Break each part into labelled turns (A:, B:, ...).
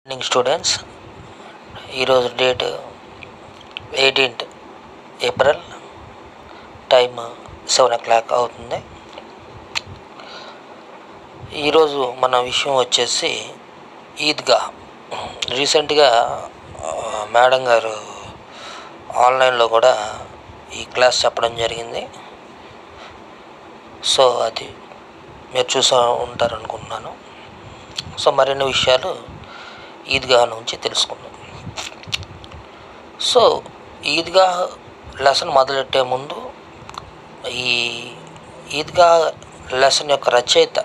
A: Morning students ఈరోజు date eighteenth April time seven o'clock అవుతుంది ఈరోజు మన విషయం వచ్చేసి ఈద్గా రీసెంట్గా ఆ, మేడం గారు ఆన్లైన్లో కూడా ఈ క్లాస్ చెప్పడం జరిగింది సో అది మీరు చూసా ఉంటారు అనుకుంటున్నాను సో మరిన్ని విషయాలు ఈద్గా నుంచి తెలుసుకుందాం సో ఈద్గా లెసన్ మొదలెట్టే ముందు ఈ ఈద్గా లెసన్ యొక్క రచయిత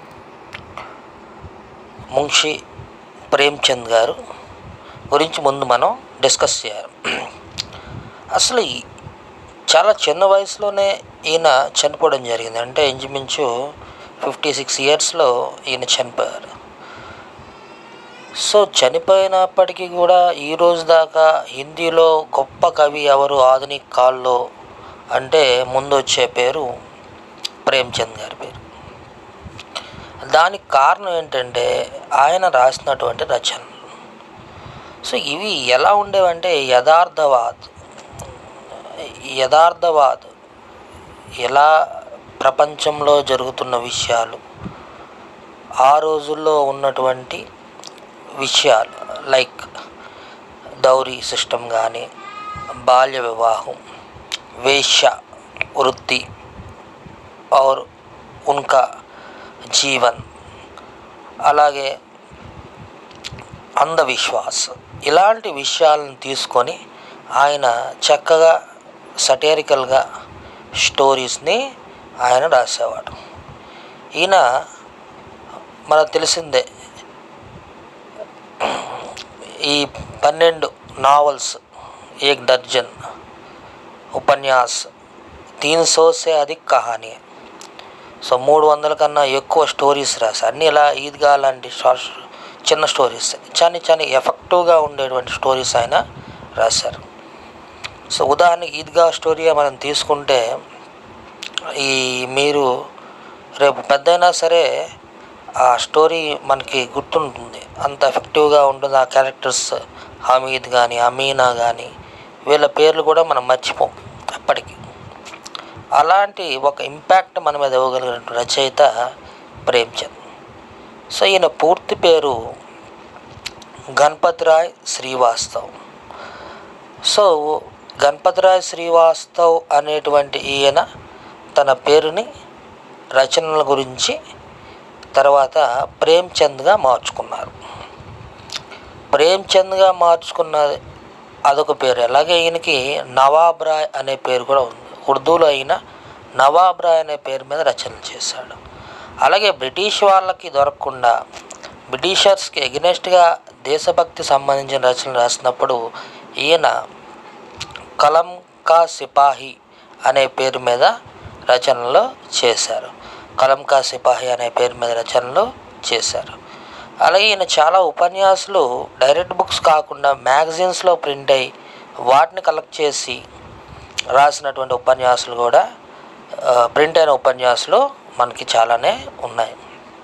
A: మున్షి ప్రేమ్చంద్ గారు గురించి ముందు మనం డిస్కస్ చేయాలి అసలు ఈ- చాలా చిన్న వయసులోనే ఈయన చనిపోవడం జరిగింది అంటే ఇంచుమించు ఫిఫ్టీ సిక్స్ ఇయర్స్లో ఈయన చనిపోయారు సో చనిపోయినప్పటికీ కూడా ఈ రోజు దాకా హిందీలో గొప్ప కవి ఎవరు ఆధునిక కాల్లో అంటే ముందు వచ్చే పేరు ప్రేమ్చంద్ గారి పేరు దానికి కారణం ఏంటంటే ఆయన రాసినటువంటి రచనలు సో ఇవి ఎలా ఉండేవంటే యథార్థవాద్ యథార్థవాద్ ఎలా ప్రపంచంలో జరుగుతున్న విషయాలు ఆ రోజుల్లో ఉన్నటువంటి విషయాలు లైక్ దౌరీ సిస్టమ్ కానీ బాల్య వివాహం వేశ్య వృత్తి और उनका జీవన్ అలాగే అంధవిశ్వాస్ ఇలాంటి విషయాలను తీసుకొని ఆయన చక్కగా సటేరికల్గా స్టోరీస్ని ఆయన రాసేవాడు ఈయన మనకు తెలిసిందే ఈ పన్నెండు నావల్స్ ఏక్ దర్జన్ ఉపన్యాస్ తీన్ సో సే అధిక్ కహానీ సో మూడు వందల కన్నా ఎక్కువ స్టోరీస్ రాశారు అన్నీ ఇలా ఈద్గా లాంటి షార్ట్ చిన్న స్టోరీస్ చాలా చాలా ఎఫెక్టివ్గా ఉండేటువంటి స్టోరీస్ ఆయన రాశారు సో ఉదాహరణకి ఈద్గా స్టోరీ మనం తీసుకుంటే ఈ మీరు రేపు పెద్దయినా సరే ఆ స్టోరీ మనకి గుర్తుంటుంది అంత ఎఫెక్టివ్గా ఉంటుంది ఆ క్యారెక్టర్స్ హమీద్ కానీ అమీనా కానీ వీళ్ళ పేర్లు కూడా మనం మర్చిపోం ఎప్పటికీ అలాంటి ఒక ఇంపాక్ట్ మన మీద ఇవ్వగలిగిన రచయిత ప్రేమ్చంద్ సో ఈయన పూర్తి పేరు గణపతిరాయ్ శ్రీవాస్తవ్ సో గణపతిరాయ్ శ్రీవాస్తవ్ అనేటువంటి ఈయన తన పేరుని రచనల గురించి తర్వాత ప్రేమ్చంద్గా మార్చుకున్నారు ప్రేమ్చంద్గా మార్చుకున్నది అదొక పేరు అలాగే ఈయనకి నవాబ్ రాయ్ అనే పేరు కూడా ఉంది ఉర్దూలో అయిన నవాబ్ రాయ్ అనే పేరు మీద రచనలు చేశాడు అలాగే బ్రిటిష్ వాళ్ళకి దొరకకుండా బ్రిటిషర్స్కి ఎగనెస్ట్గా దేశభక్తి సంబంధించిన రచనలు రాసినప్పుడు ఈయన కలం కా సిపాహి అనే పేరు మీద రచనలు చేశారు కలం కా సిపాహి అనే పేరు మీద రచనలు చేశారు అలాగే ఈయన చాలా ఉపన్యాసాలు డైరెక్ట్ బుక్స్ కాకుండా మ్యాగజైన్స్లో ప్రింట్ అయ్యి వాటిని కలెక్ట్ చేసి రాసినటువంటి ఉపన్యాసాలు కూడా ప్రింట్ అయిన ఉపన్యాసాలు మనకి చాలానే ఉన్నాయి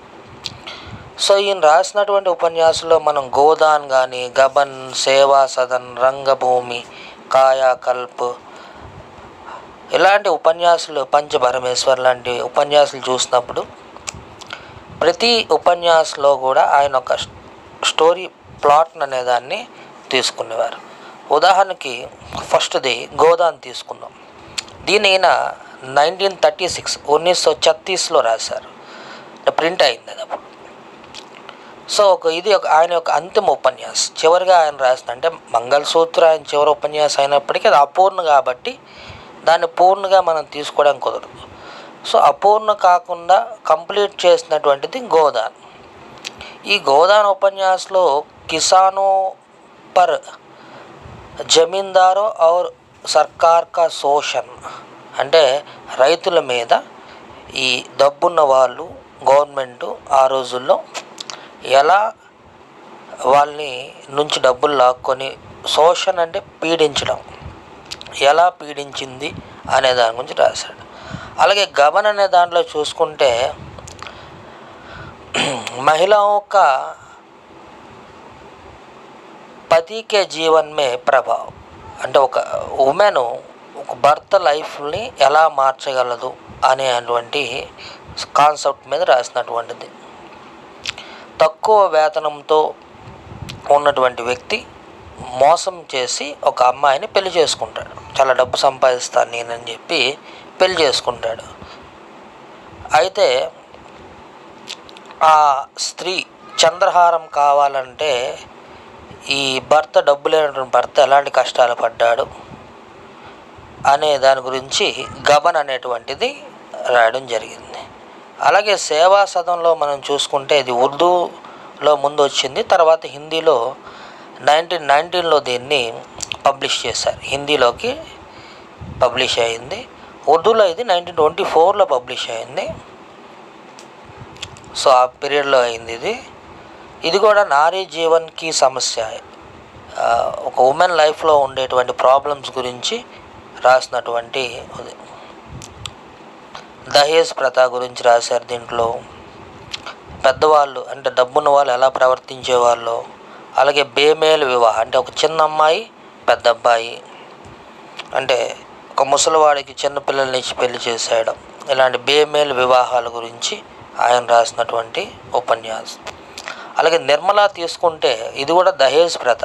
A: సో ఈయన రాసినటువంటి ఉపన్యాసంలో మనం గోదాన్ కానీ గబన్ సేవా సదన్ రంగభూమి కాయాకల్ప్ ఇలాంటి ఉపన్యాసాలు పంచపరమేశ్వర్ లాంటి ఉపన్యాసాలు చూసినప్పుడు ప్రతి ఉపన్యాసంలో కూడా ఆయన ఒక స్టోరీ ప్లాట్ అనే దాన్ని తీసుకునేవారు ఉదాహరణకి ఫస్ట్ది గోదాన్ తీసుకుందాం దీని ఈయన నైన్టీన్ థర్టీ సిక్స్ ఉన్నీస్ సో ఛత్తీస్లో రాశారు ప్రింట్ అయింది అది అప్పుడు సో ఒక ఇది ఒక ఆయన యొక్క అంతిమ ఉపన్యాసం చివరిగా ఆయన రాసిన అంటే మంగళసూత్ర ఆయన చివరి ఉపన్యాసం అయినప్పటికీ అది అపూర్ణ కాబట్టి దాన్ని పూర్ణగా మనం తీసుకోవడం కుదరదు సో అపూర్ణ కాకుండా కంప్లీట్ చేసినటువంటిది గోదాన్ ఈ గోదాన్ ఉపన్యాసంలో కిసానో పర్ జమీందారో ఔర్ సర్కార్ కా శోషణ్ అంటే రైతుల మీద ఈ డబ్బున్న వాళ్ళు గవర్నమెంట్ ఆ రోజుల్లో ఎలా వాళ్ళని నుంచి డబ్బులు లాక్కొని శోషణ అంటే పీడించడం ఎలా పీడించింది అనే దాని గురించి రాశాడు అలాగే గమన్ అనే దాంట్లో చూసుకుంటే महिलाओं का పతికే జీవన్ మే ప్రభావ్ అంటే ఒక ఉమెన్ ఒక భర్త లైఫ్ని ఎలా మార్చగలదు అనేటువంటి కాన్సెప్ట్ మీద రాసినటువంటిది తక్కువ వేతనంతో ఉన్నటువంటి వ్యక్తి మోసం చేసి ఒక అమ్మాయిని పెళ్లి చేసుకుంటాడు చాలా డబ్బు సంపాదిస్తాను నేనని చెప్పి పెళ్లి చేసుకుంటాడు అయితే ఆ స్త్రీ చంద్రహారం కావాలంటే ఈ భర్త డబ్బు లేనటువంటి భర్త ఎలాంటి కష్టాలు పడ్డాడు అనే దాని గురించి గబన్ అనేటువంటిది రాయడం జరిగింది అలాగే సేవా సదంలో మనం చూసుకుంటే ఇది ఉర్దూలో ముందు వచ్చింది తర్వాత హిందీలో నైన్టీన్ నైన్టీన్లో దీన్ని పబ్లిష్ చేశారు హిందీలోకి పబ్లిష్ అయింది ఉర్దూలో ఇది నైన్టీన్ ట్వంటీ ఫోర్లో పబ్లిష్ అయింది సో ఆ పీరియడ్లో అయింది ఇది ఇది కూడా నారీ జీవన్కి సమస్య ఆ, ఒక ఉమెన్ లైఫ్లో ఉండేటువంటి ప్రాబ్లమ్స్ గురించి రాసినటువంటి ఇది. దహేజ్ ప్రథ గురించి రాశారు దీంట్లో పెద్దవాళ్ళు అంటే డబ్బున్న వాళ్ళు ఎలా ప్రవర్తించేవాళ్ళు అలాగే బేమేలు వివాహం అంటే ఒక చిన్న అమ్మాయి పెద్ద అబ్బాయి అంటే ఒక ముసలివాడికి చిన్న పిల్లల్ని ఇచ్చి పెళ్లి చేసేయడం ఇలాంటి బేమేలు వివాహాల గురించి ఆయన రాసినటువంటి ఉపన్యాసం అలాగే నిర్మలా తీసుకుంటే ఇది కూడా దహేజ్ ప్రథ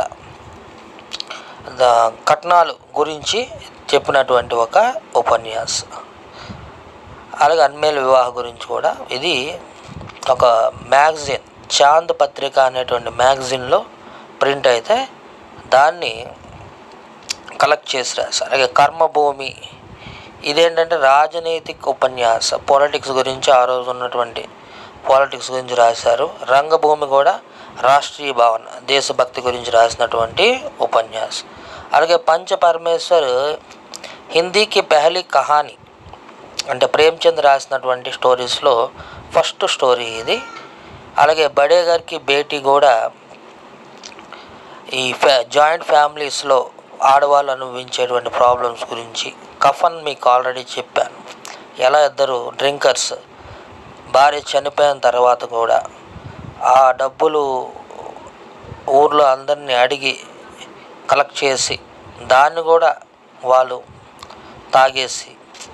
A: ద కట్నాలు గురించి చెప్పినటువంటి ఒక ఉపన్యాసం అలాగే అన్మేల్ వివాహ గురించి కూడా ఇది ఒక మ్యాగజిన్ చాంద్ పత్రిక అనేటువంటి మ్యాగజిన్లో ప్రింట్ అయితే దాన్ని కలెక్ట్ చేసి రాశారు అలాగే కర్మభూమి ఇదేంటంటే రాజనీతిక్ ఉపన్యాస పాలిటిక్స్ గురించి ఆ రోజు ఉన్నటువంటి పాలిటిక్స్ గురించి రాశారు రంగభూమి కూడా రాష్ట్రీయ భావన దేశభక్తి గురించి రాసినటువంటి ఉపన్యాసం అలాగే పంచ పరమేశ్వర్ హిందీకి పెహలి కహాని అంటే ప్రేమ్చంద్ రాసినటువంటి స్టోరీస్లో ఫస్ట్ స్టోరీ ఇది అలాగే బడే గారికి బేటీ కూడా ఈ ఫ్యా జాయింట్ ఫ్యామిలీస్లో ఆడవాళ్ళు అనుభవించేటువంటి ప్రాబ్లమ్స్ గురించి కఫన్ మీకు ఆల్రెడీ చెప్పాను ఎలా ఇద్దరు డ్రింకర్స్ భార్య చనిపోయిన తర్వాత కూడా ఆ డబ్బులు ఊర్లో అందరినీ అడిగి కలెక్ట్ చేసి దాన్ని కూడా వాళ్ళు తాగేసి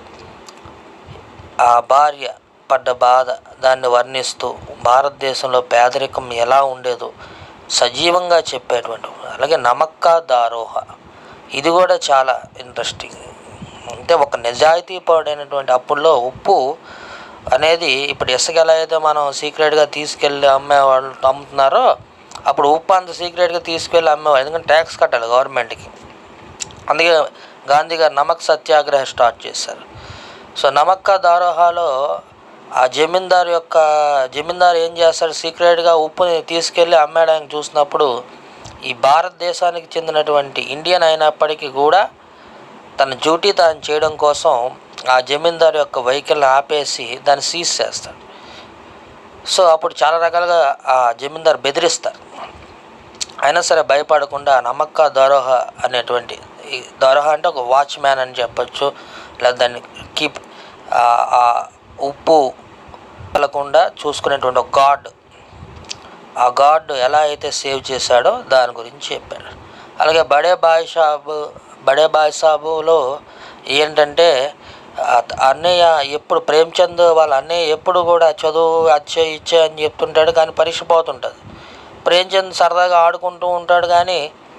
A: ఆ భార్య పడ్డ బాధ దాన్ని వర్ణిస్తూ భారతదేశంలో పేదరికం ఎలా ఉండేదో సజీవంగా చెప్పేటువంటి అలాగే నమక్క దారోహ ఇది కూడా చాలా ఇంట్రెస్టింగ్ అంటే ఒక నిజాయితీ పడైనటువంటి అప్పుల్లో ఉప్పు అనేది ఇప్పుడు ఇసుక ఎలా అయితే మనం సీక్రెట్గా తీసుకెళ్ళి అమ్మే వాళ్ళు అమ్ముతున్నారో అప్పుడు ఉప్పు అంత సీక్రెట్గా తీసుకెళ్ళి అమ్మేవాళ్ళు ఎందుకంటే ట్యాక్స్ కట్టాలి గవర్నమెంట్కి అందుకే గాంధీ గారు నమక్ సత్యాగ్రహ స్టార్ట్ చేశారు సో నమక్క దారోహాలో ఆ జమీందారు యొక్క జమీందారు ఏం చేస్తాడు సీక్రెట్గా ఉప్పుని తీసుకెళ్ళి అమ్మేయడానికి చూసినప్పుడు ఈ భారతదేశానికి చెందినటువంటి ఇండియన్ అయినప్పటికీ కూడా తన డ్యూటీ తాను చేయడం కోసం ఆ జమీందారు యొక్క వెహికల్ ఆపేసి దాన్ని సీజ్ చేస్తాడు సో అప్పుడు చాలా రకాలుగా ఆ జమీందారు బెదిరిస్తారు అయినా సరే భయపడకుండా నమ్మక్క దరోహ అనేటువంటి ఈ దరోహ అంటే ఒక వాచ్మ్యాన్ అని చెప్పొచ్చు లేదా దాన్ని కీప్ ఆ ఉప్పు కలకుండా చూసుకునేటువంటి ఒక గాడ్ ఆ గాడ్ ఎలా అయితే సేవ్ చేశాడో దాని గురించి చెప్పాడు అలాగే బడే బాయ్ సాబు బడే బాయ్ సాబులో ఏంటంటే ఆ అన్నయ్య ఎప్పుడు ప్రేమ్చంద్ వాళ్ళ అన్నయ్య ఎప్పుడు కూడా చదువు అచ్చే ఇచ్చే అని చెప్తుంటాడు కానీ పరీక్ష పోతుంటుంది ప్రేమ్చంద్ సరదాగా ఆడుకుంటూ ఉంటాడు కానీ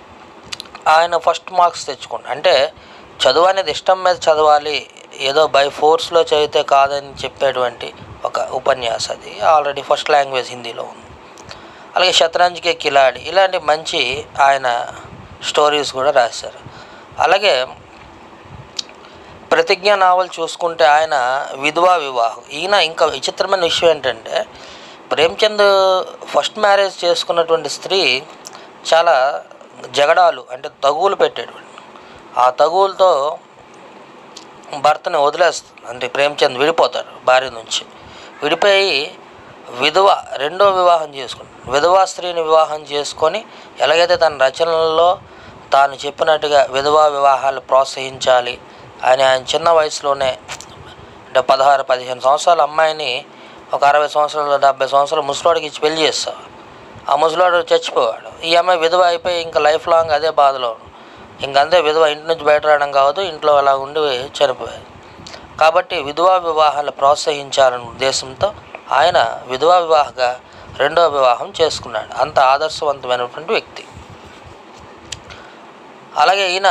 A: ఆయన ఫస్ట్ మార్క్స్ తెచ్చుకుంటాడు అంటే చదువు అనేది ఇష్టం మీద చదవాలి ఏదో బై ఫోర్స్లో చదివితే కాదని చెప్పేటువంటి ఒక ఉపన్యాసం అది ఆల్రెడీ ఫస్ట్ లాంగ్వేజ్ హిందీలో ఉంది అలాగే శతరంజ్కే కిలాడి ఇలాంటి మంచి ఆయన స్టోరీస్ కూడా రాశారు అలాగే ప్రతిజ్ఞ నావల్ చూసుకుంటే ఆయన విధవా వివాహం ఈయన ఇంకా విచిత్రమైన విషయం ఏంటంటే ప్రేమ్చంద్ ఫస్ట్ మ్యారేజ్ చేసుకున్నటువంటి స్త్రీ చాలా జగడాలు అంటే తగువులు పెట్టేటువంటి ఆ తగువులతో భర్తని వదిలేస్తుంది అంటే ప్రేమ్చంద్ విడిపోతాడు భార్య నుంచి విడిపోయి విధవ రెండో వివాహం చేసుకుంటాడు విధవా స్త్రీని వివాహం చేసుకొని ఎలాగైతే తన రచనల్లో తాను చెప్పినట్టుగా విధవా వివాహాలు ప్రోత్సహించాలి అని ఆయన చిన్న వయసులోనే అంటే పదహారు పదిహేను సంవత్సరాల అమ్మాయిని ఒక అరవై సంవత్సరాలు డెబ్బై సంవత్సరాలు ముసలోడికి ఇచ్చి పెళ్లి చేస్తావు ఆ ముసలాడు చచ్చిపోయాడు ఈ అమ్మాయి విధవ అయిపోయి ఇంకా లైఫ్ లాంగ్ అదే బాధలో ఇంక అంతే విధవ ఇంటి నుంచి బయట రావడం కావద్దు ఇంట్లో అలా ఉండి చనిపోయాడు కాబట్టి విధవా వివాహాలు ప్రోత్సహించాలనే ఉద్దేశంతో ఆయన విధవా వివాహగా రెండో వివాహం చేసుకున్నాడు అంత ఆదర్శవంతమైనటువంటి వ్యక్తి అలాగే ఈయన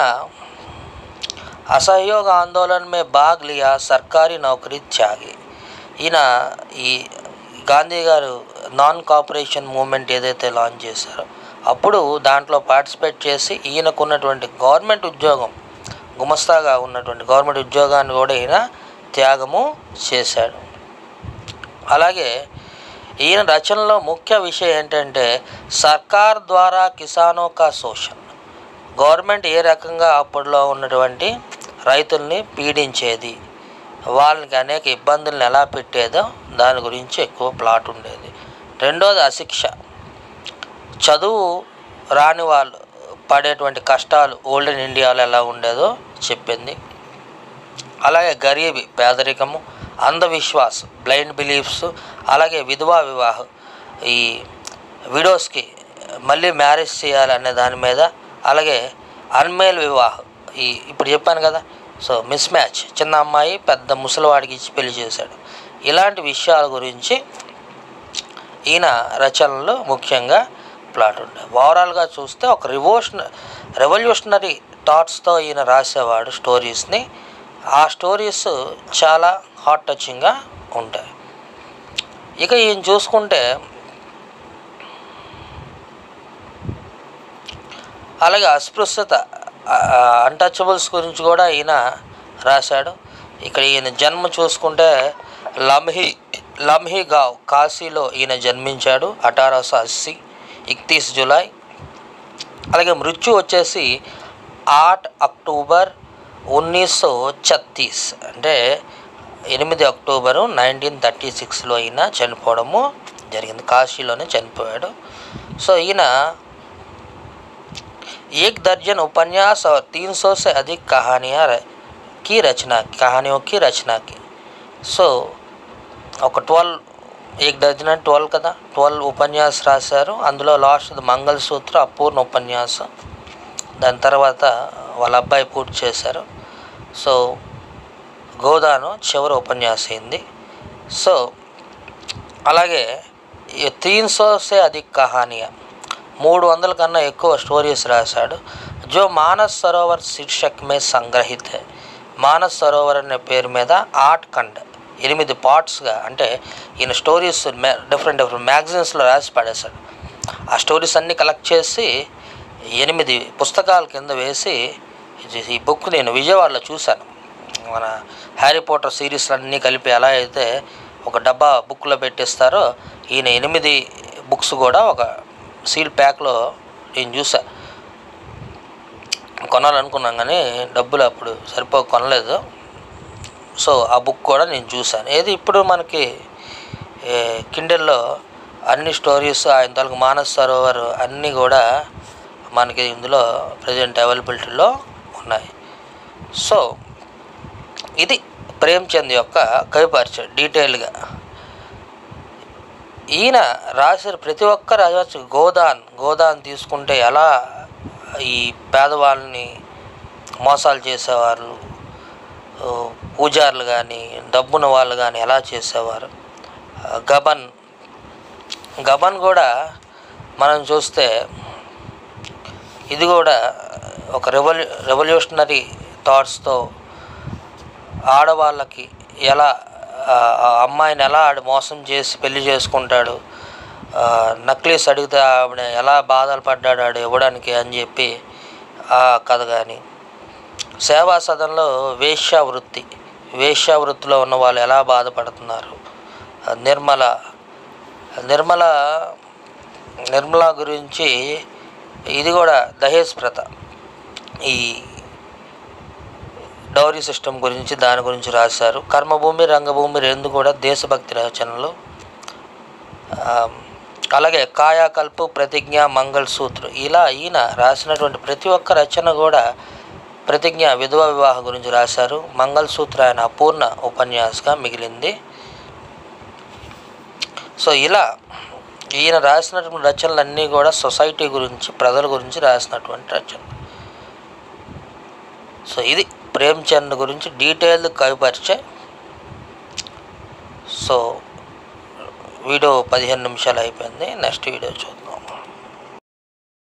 A: असहयोग आंदोलन में भाग लिया सरकारी नौकरी త్యాగి ఈయన ఈ గాంధీ గారు నాన్ కోఆపరేషన్ మూమెంట్ ఏదైతే లాంచ్ చేశారో అప్పుడు దాంట్లో పార్టిసిపేట్ చేసి ఈయనకున్నటువంటి గవర్నమెంట్ ఉద్యోగం గుమస్తాగా ఉన్నటువంటి గవర్నమెంట్ ఉద్యోగాన్ని కూడా ఈయన త్యాగము చేశాడు అలాగే ఈయన రచనలో ముఖ్య విషయం ఏంటంటే సర్కార్ ద్వారా కిసానో కా శోషణ గవర్నమెంట్ ఏ రకంగా అప్పట్లో ఉన్నటువంటి రైతుల్ని పీడించేది వాళ్ళకి అనేక ఇబ్బందులను ఎలా పెట్టేదో దాని గురించి ఎక్కువ ప్లాట్ ఉండేది రెండోది అశిక్ష చదువు రాని వాళ్ళు పడేటువంటి కష్టాలు ఓల్డెన్ ఇండియాలో ఎలా ఉండేదో చెప్పింది అలాగే గరీబీ పేదరికము అంధవిశ్వాస్ బ్లైండ్ బిలీఫ్స్ అలాగే విధవా వివాహం ఈ విడోస్కి మళ్ళీ మ్యారేజ్ చేయాలనే దాని మీద అలాగే అన్మేల్ వివాహం ఈ ఇప్పుడు చెప్పాను కదా సో మిస్ మ్యాచ్ చిన్న అమ్మాయి పెద్ద ముసలివాడికి ఇచ్చి పెళ్లి చేశాడు ఇలాంటి విషయాల గురించి ఈయన రచనలు ముఖ్యంగా ప్లాట్ ఉంటాయి ఓవరాల్గా చూస్తే ఒక రివోషన్ రెవల్యూషనరీ థాట్స్తో ఈయన రాసేవాడు స్టోరీస్ని ఆ స్టోరీస్ చాలా హార్ట్ టచింగ్గా ఉంటాయి ఇక ఈయన చూసుకుంటే అలాగే అస్పృశ్యత అన్టచబుల్స్ గురించి కూడా ఈయన రాశాడు ఇక్కడ ఈయన జన్మ చూసుకుంటే లమ్హి లమ్హి గావ్ కాశీలో ఈయన జన్మించాడు అఠారో అస్సీ ఇక్తీస్ జులై అలాగే మృత్యు వచ్చేసి ఆట్ అక్టోబర్ ఉన్నీస్ ఛత్తీస్ అంటే ఎనిమిది అక్టోబరు నైన్టీన్ థర్టీ సిక్స్లో ఈయన చనిపోవడము జరిగింది కాశీలోనే చనిపోయాడు సో ఈయన एक दर्जन उपन्यास और 300 से अधिक कहानियाँ र- की रचना कहानियों की रचना की సో ఒక ట్వెల్వ్ ఏక్ డజన్ అంటే ట్వెల్వ్ కదా ట్వెల్వ్ ఉపన్యాస్ రాశారు అందులో లాస్ట్ మంగళసూత్ర అపూర్ణ ఉపన్యాసం దాని తర్వాత వాళ్ళ అబ్బాయి పూర్తి చేశారు సో గోదాను చివరి ఉపన్యాసం అయింది సో అలాగే ఈ తీన్ సో సే అధిక్ కహానియా మూడు వందల కన్నా ఎక్కువ స్టోరీస్ రాశాడు జో మానస్ సరోవర్ శీర్షక్ మే సంగ్రహిత్ హై మానస్ సరోవర్ అనే పేరు మీద ఆర్ట్ కండ్ ఎనిమిది పార్ట్స్గా అంటే ఈయన స్టోరీస్ డిఫరెంట్ డిఫరెంట్ మ్యాగజైన్స్లో రాసి పడేశాడు ఆ స్టోరీస్ అన్నీ కలెక్ట్ చేసి ఎనిమిది పుస్తకాల కింద వేసి ఇది- ఈ బుక్ నేను విజయవాడలో చూశాను మన హ్యారీ పోటర్ సిరీస్ అన్నీ కలిపి ఎలా అయితే ఒక డబ్బా బుక్లో పెట్టిస్తారో ఈయన ఎనిమిది బుక్స్ కూడా ఒక సీల్ ప్యాక్లో నేను చూసా కొనాలనుకున్నాం కానీ డబ్బులు అప్పుడు సరిపో కొనలేదు సో ఆ బుక్ కూడా నేను చూశాను ఏది ఇప్పుడు మనకి కిండెల్లో అన్ని స్టోరీస్ ఆయన తాలూకు మానస్ సరోవర్ అన్నీ కూడా మనకి ఇందులో ప్రజెంట్ అవైలబిలిటీలో ఉన్నాయి సో ఇది ప్రేమ్చంద్ యొక్క కవి పరిచయం డీటెయిల్గా ఈయన రాసిన ప్రతి ఒక్క రాజవచ్చు గోదాన్ గోదాన్ తీసుకుంటే ఎలా ఈ పేదవాళ్ళని మోసాలు చేసేవారు ఓ, పూజారులు కానీ డబ్బున్న వాళ్ళు కానీ ఎలా చేసేవారు ఆ, గబన్ గబన్ కూడా మనం చూస్తే ఇది కూడా ఒక రెవల్యూ రెవల్యూషనరీ థాట్స్తో ఆడవాళ్ళకి ఎలా ఆ, ఆ అమ్మాయిని ఎలా ఆడు మోసం చేసి పెళ్లి చేసుకుంటాడు ఆ, నక్లీస్ అడిగితే ఆవిడ ఎలా బాధలు పడ్డాడు ఆడు ఇవ్వడానికి అని చెప్పి ఆ కథ కానీ సేవా సదన్లో వేశ్యా వృత్తి వేశ్యా వృత్తిలో ఉన్న వాళ్ళు ఎలా బాధపడుతున్నారు ఆ, నిర్మల నిర్మల నిర్మల గురించి ఇది కూడా దహేజ్ ప్రథ ఈ డౌరీ సిస్టమ్ గురించి దాని గురించి రాశారు కర్మభూమి రంగభూమి రెండు కూడా దేశభక్తి రచనలు ఆ, అలాగే కాయాకల్పు ప్రతిజ్ఞ మంగళ సూత్రు ఇలా ఈయన రాసినటువంటి ప్రతి ఒక్క రచన కూడా ప్రతిజ్ఞ విధవ వివాహం గురించి రాశారు మంగళసూత్ర ఆయన అపూర్ణ ఉపన్యాసగా మిగిలింది సో ఇలా ఈయన రాసినటువంటి రచనలన్నీ కూడా సొసైటీ గురించి ప్రజల గురించి రాసినటువంటి రచనలు సో ఇది ప్రేమ్చంద్ గురించి డీటెయిల్డ్ కవి పరిచయం సో వీడియో పదిహేను నిమిషాలు అయిపోయింది నెక్స్ట్ వీడియో చూద్దాం